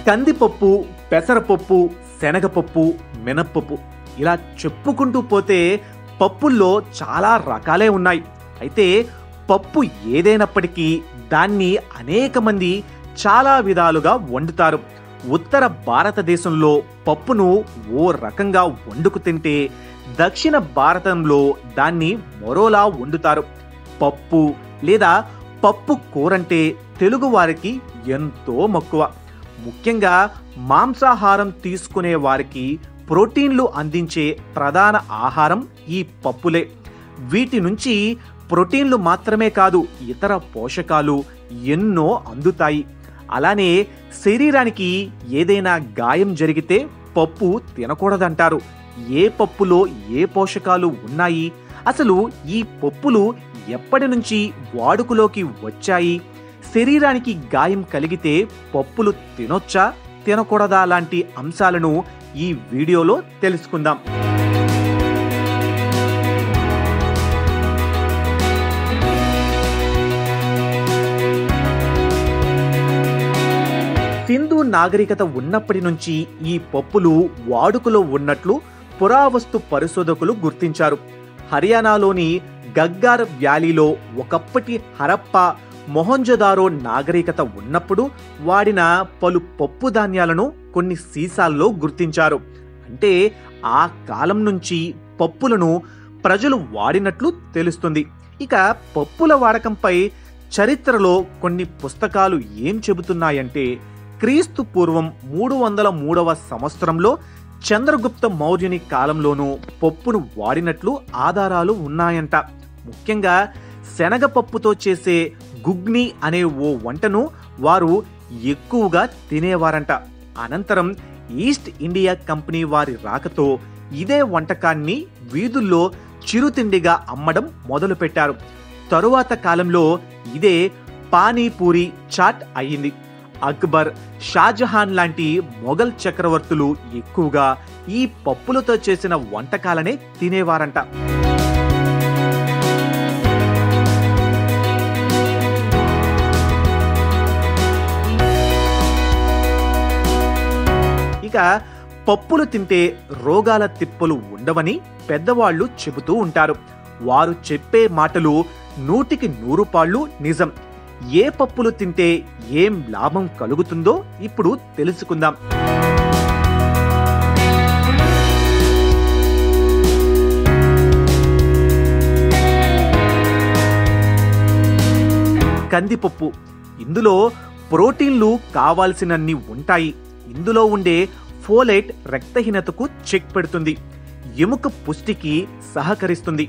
కందిపప్పు పెసరపప్పు శనగపప్పు మినప్పప్పు ఇలా చెప్పుకుంటూ పోతే పప్పుల్లో చాలా రకాలే ఉన్నాయి అయితే పప్పు ఏదైనప్పటికీ దాన్ని అనేక మంది చాలా విధాలుగా వండుతారు ఉత్తర భారతదేశంలో పప్పును ఓ రకంగా వండుకు తింటే దక్షిణ భారతంలో దాన్ని మరోలా వండుతారు పప్పు లేదా పప్పు కూరంటే తెలుగు వారికి ఎంతో మక్కువ ముఖ్యంగా మాంసాహారం తీసుకునే వారికి ప్రోటీన్లు అందించే ప్రధాన ఆహారం ఈ పప్పులే వీటి నుంచి ప్రోటీన్లు మాత్రమే కాదు ఇతర పోషకాలు ఎన్నో అందుతాయి అలానే శరీరానికి ఏదైనా గాయం జరిగితే పప్పు తినకూడదంటారు ఏ పప్పులో ఏ పోషకాలు ఉన్నాయి అసలు ఈ పప్పులు ఎప్పటి నుంచి వాడుకలోకి వచ్చాయి శరీరానికి గాయం కలిగితే పప్పులు తినొచ్చా తినకూడదా లాంటి అంశాలను ఈ వీడియోలో తెలుసుకుందాం సింధు నాగరికత ఉన్నప్పటి నుంచి ఈ పప్పులు వాడుకలో ఉన్నట్లు పురావస్తు పరిశోధకులు గుర్తించారు హర్యానాలోని గగ్గార్ వ్యాలీలో ఒకప్పటి హరప్ప మొహంజదారో నాగరికత ఉన్నప్పుడు వాడిన పలు పప్పు ధాన్యాలను కొన్ని సీసాల్లో గుర్తించారు అంటే ఆ కాలం నుంచి పప్పులను ప్రజలు వాడినట్లు తెలుస్తుంది ఇక పప్పుల వాడకంపై చరిత్రలో కొన్ని పుస్తకాలు ఏం చెబుతున్నాయంటే క్రీస్తు పూర్వం మూడు వందల మూడవ సంవత్సరంలో చంద్రగుప్త మౌర్యుని కాలంలోనూ పప్పును వాడినట్లు ఆధారాలు ఉన్నాయంట ముఖ్యంగా శనగపప్పుతో చేసే గుగ్ని అనే ఓ వంటను వారు ఎక్కువగా తినేవారంట అనంతరం ఈస్ట్ ఇండియా కంపెనీ వారి రాకతో ఇదే వంటకాన్ని వీధుల్లో చిరుతిండిగా అమ్మడం మొదలుపెట్టారు తరువాత కాలంలో ఇదే పానీపూరి చాట్ అయ్యింది అక్బర్ షాజహాన్ లాంటి మొఘల్ చక్రవర్తులు ఎక్కువగా ఈ పప్పులతో చేసిన వంటకాలనే తినేవారంట ఇక పప్పులు తింటే రోగాల తిప్పలు ఉండవని పెద్దవాళ్ళు చెబుతూ ఉంటారు వారు చెప్పే మాటలు నూటికి నూరు పాళ్ళు నిజం ఏ పప్పులు తింటే ఏం లాభం కలుగుతుందో ఇప్పుడు తెలుసుకుందాం కందిపప్పు ఇందులో ప్రోటీన్లు కావాల్సినన్ని ఉంటాయి ఇందులో ఉండే ఫోలేట్ రక్తహీనతకు చెక్ పెడుతుంది ఎముక పుష్టికి సహకరిస్తుంది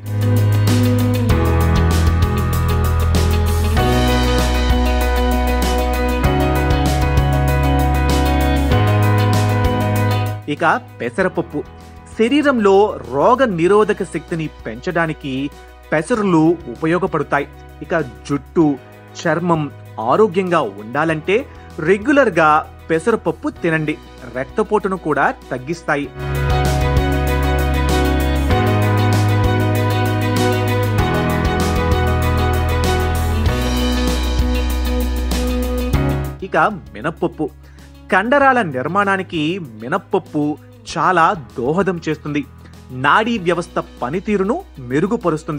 ఇక పెసరపప్పు శరీరంలో రోగ నిరోధక శక్తిని పెంచడానికి పెసరులు ఉపయోగపడతాయి ఇక జుట్టు చర్మం ఆరోగ్యంగా ఉండాలంటే రెగ్యులర్గా పెసరపప్పు తినండి రక్తపోటును కూడా తగ్గిస్తాయి ఇక మినప్పప్పు కండరాల నిర్మాణానికి మినప్పప్పు చాలా దోహదం చేస్తుంది నాడీ వ్యవస్థ పనితీరును మెరుగుపరుస్తుంది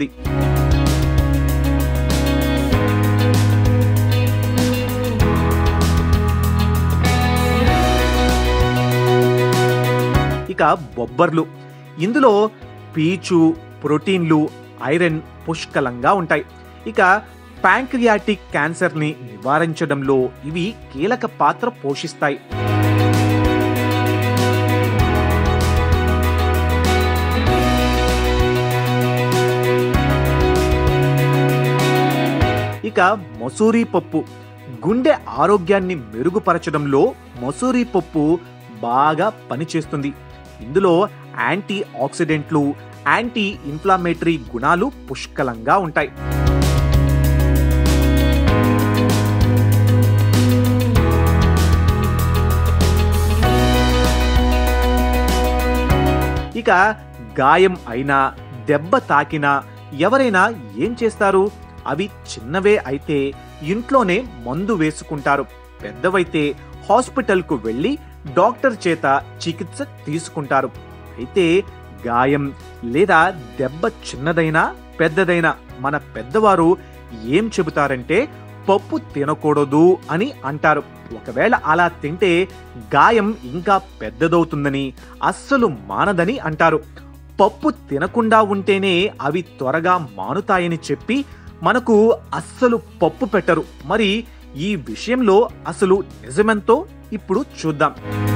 ఇక బొబ్బర్లు ఇందులో పీచు ప్రోటీన్లు ఐరన్ పుష్కలంగా ఉంటాయి ఇక ప్యాంక్రియాటిక్ క్యాన్సర్ని నివారించడంలో ఇవి కీలక పాత్ర పోషిస్తాయి ఇక మసూరి పప్పు గుండె ఆరోగ్యాన్ని మెరుగుపరచడంలో మసూరి పప్పు బాగా పనిచేస్తుంది ఇందులో యాంటీ ఆక్సిడెంట్లు యాంటీ ఇన్ఫ్లామేటరీ గుణాలు పుష్కలంగా ఉంటాయి ఇక గాయం అయినా దెబ్బ తాకినా ఎవరైనా ఏం చేస్తారు అవి చిన్నవే అయితే ఇంట్లోనే మందు వేసుకుంటారు పెద్దవైతే హాస్పిటల్కు వెళ్ళి డాక్టర్ చేత చికిత్స తీసుకుంటారు అయితే గాయం లేదా దెబ్బ చిన్నదైనా పెద్దదైనా మన పెద్దవారు ఏం చెబుతారంటే పప్పు తినకూడదు అని అంటారు ఒకవేళ అలా తింటే గాయం ఇంకా పెద్దదవుతుందని అస్సలు మానదని అంటారు పప్పు తినకుండా ఉంటేనే అవి త్వరగా మానుతాయని చెప్పి మనకు అస్సలు పప్పు పెట్టరు మరి ఈ విషయంలో అసలు నిజమెంతో ఇప్పుడు చూద్దాం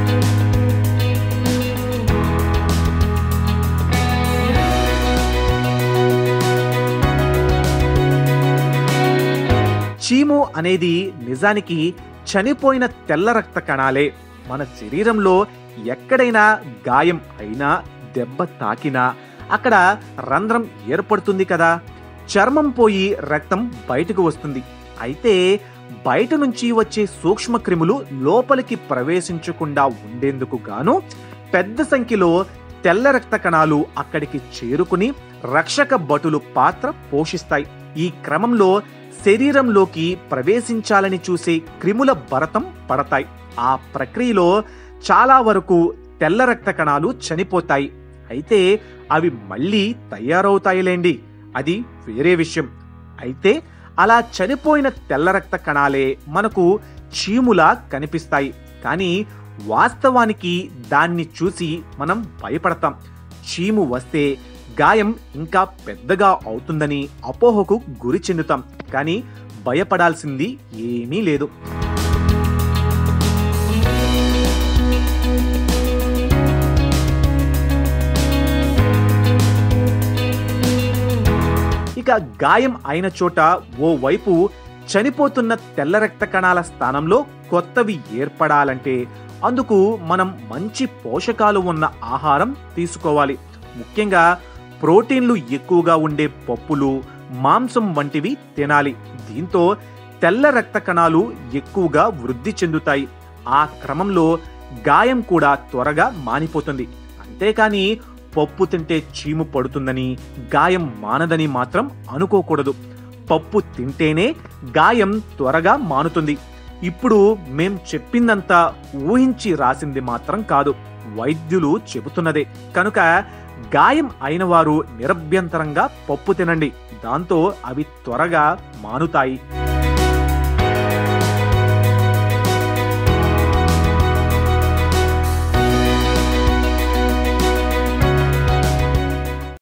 చీము అనేది నిజానికి చనిపోయిన తెల్ల రక్త కణాలే మన శరీరంలో ఎక్కడైనా గాయం అయినా దెబ్బ తాకినా అక్కడ రంధ్రం ఏర్పడుతుంది కదా చర్మం పోయి రక్తం బయటకు వస్తుంది అయితే బయట నుంచి వచ్చే సూక్ష్మ క్రిములు లోపలికి ప్రవేశించకుండా ఉండేందుకు గాను పెద్ద సంఖ్యలో తెల్ల రక్త కణాలు అక్కడికి చేరుకుని రక్షక భటులు పాత్ర పోషిస్తాయి ఈ క్రమంలో శరీరంలోకి ప్రవేశించాలని చూసే క్రిముల భరతం పడతాయి ఆ ప్రక్రియలో చాలా వరకు తెల్ల రక్త కణాలు చనిపోతాయి అయితే అవి మళ్ళీ తయారవుతాయిలేండి అది వేరే విషయం అయితే అలా చనిపోయిన తెల్ల రక్త కణాలే మనకు చీములా కనిపిస్తాయి కానీ వాస్తవానికి దాన్ని చూసి మనం భయపడతాం చీము వస్తే గాయం ఇంకా పెద్దగా అవుతుందని అపోహకు గురి చెందుతాం కానీ భయపడాల్సింది ఏమీ లేదు ఇక గాయం అయిన చోట ఓ వైపు చనిపోతున్న తెల్ల రక్త కణాల స్థానంలో కొత్తవి ఏర్పడాలంటే అందుకు మనం మంచి పోషకాలు ఉన్న ఆహారం తీసుకోవాలి ముఖ్యంగా ప్రోటీన్లు ఎక్కువగా ఉండే పప్పులు మాంసం వంటివి తినాలి దీంతో తెల్ల రక్త కణాలు ఎక్కువగా వృద్ధి చెందుతాయి ఆ క్రమంలో గాయం కూడా త్వరగా మానిపోతుంది అంతేకాని పప్పు తింటే చీము పడుతుందని గాయం మానదని మాత్రం అనుకోకూడదు పప్పు తింటేనే గాయం త్వరగా మానుతుంది ఇప్పుడు మేం చెప్పిందంతా ఊహించి రాసింది మాత్రం కాదు వైద్యులు చెబుతున్నదే కనుక గాయం అయిన వారు నిరభ్యంతరంగా పప్పు తినండి దాంతో అవి త్వరగా మానుతాయి